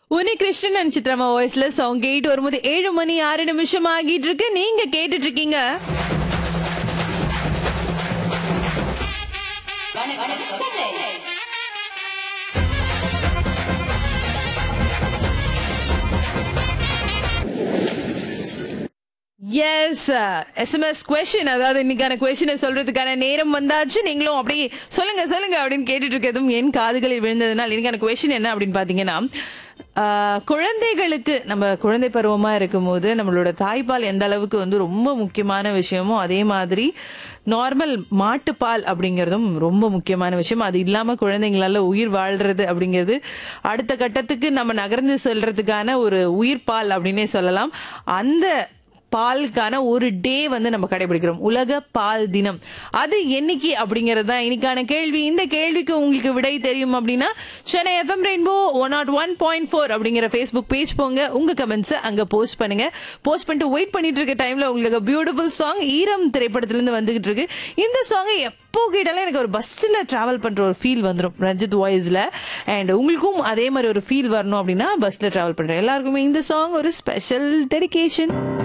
உனி Krishnan and சித்ராமா வாய்ஸ்ல song கேட்டு வரும்போது ஏழு மணி ஆறு நிமிஷம் ஆகிட்டு இருக்கு நீங்க கேட்டுட்டு இருக்கீங்க எஸ் எஸ்எம்எஸ் கொஸ்டின் அதாவது இன்னைக்கான கொஸ்டினை சொல்றதுக்கான நேரம் வந்தாச்சு நீங்களும் அப்படியே சொல்லுங்க சொல்லுங்க அப்படின்னு கேட்டுட்டு இருக்கதும் என் காதுகளில் விழுந்ததுனால் இன்னைக்கான கொஸ்டின் என்ன அப்படின்னு பாத்தீங்கன்னா ஆஹ், குழந்தைகளுக்கு நம்ம குழந்தை பருவமா இருக்கும்போது நம்மளோட தாய்ப்பால் எந்த அளவுக்கு வந்து ரொம்ப முக்கியமான விஷயமோ அதே மாதிரி நார்மல் மாட்டுப்பால் அப்படிங்கிறதும் ரொம்ப முக்கியமான விஷயம் அது இல்லாம குழந்தைங்களால உயிர் வாழ்றது அப்படிங்கிறது அடுத்த கட்டத்துக்கு நம்ம நகர்ந்து செல்றதுக்கான ஒரு உயிர் பால் அப்படின்னே சொல்லலாம் அந்த பாலுக்கான ஒரு டே வந்து நம்ம கடைபிடிக்கிறோம் உலக பால் தினம் அது என்னைக்கு அப்படிங்கிறது தான் இன்னைக்கான கேள்வி இந்த கேள்விக்கு உங்களுக்கு விடை தெரியும் அப்படின்னா Chennai FM rainbow one nought one point four அப்படிங்கிற ஃபேஸ்புக் பேஜ் போங்க உங்க கமெண்ட்ஸை அங்க போஸ்ட் பண்ணுங்க போஸ்ட் பண்ணிட்டு வெயிட் பண்ணிட்டு இருக்க டைம்ல உங்களுக்கு பியூட்டிஃபுல் சாங் ஈரம் திரைப்படத்துல இருந்து வந்துகிட்டு இருக்கு இந்த சாங்கை எப்போ கேட்டாலும் எனக்கு ஒரு பஸ்ல டிராவல் பண்ற ஒரு ஃபீல் வந்துடும் ரஞ்சித் வாய்ஸ்ல அண்ட் உங்களுக்கும் அதே மாதிரி ஒரு ஃபீல் வரணும் அப்படின்னா பஸ்ல டிராவல் பண்றேன் எல்லாருக்குமே இந்த சாங் ஒரு ஸ்பெஷல் டெடிகேஷன்